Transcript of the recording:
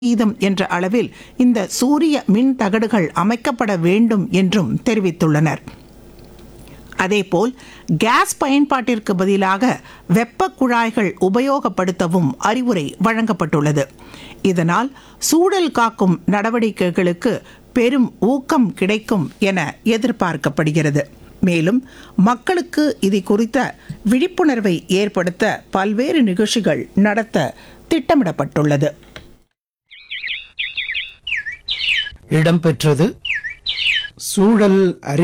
சதவீதம் என்ற அளவில் இந்த சூரிய மின் தகடுகள் அமைக்கப்பட வேண்டும் என்றும் தெரிவித்துள்ளனர் அதேபோல் கேஸ் பயன்பாட்டிற்கு பதிலாக வெப்ப குழாய்கள் உபயோகப்படுத்தவும் அறிவுரை வழங்கப்பட்டுள்ளது இதனால் சூழல் காக்கும் நடவடிக்கைகளுக்கு பெரும் ஊக்கம் கிடைக்கும் என எதிர்பார்க்கப்படுகிறது மேலும் மக்களுக்கு இது குறித்த விழிப்புணர்வை ஏற்படுத்த பல்வேறு நிகழ்ச்சிகள் நடத்த திட்டமிடப்பட்டுள்ளது இடம்பெற்றது சூழல் அறி